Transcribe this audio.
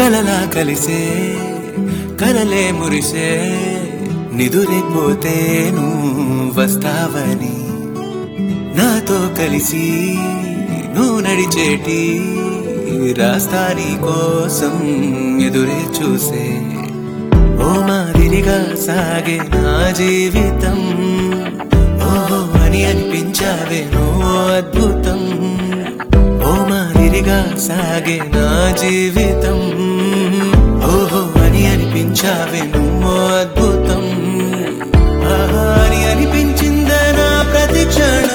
కలలా కలిసే కలలే మురిసే నిదురైపోతే నువ్వు వస్తావని నాతో కలిసి నువ్వు నడిచేటి రాస్తాని కోసం ఎదురే చూసే ఓ మాదిరిగా సాగే నా జీవితం ఓహో అని అనిపించావే నువ్వు అద్భుతం ఓ మాదిరిగా సాగే నా జీవితం ఓహో అని అనిపించావే నువ్వు అద్భుతం ఆహా అని అనిపించిందా నా ప్రతి క్షణం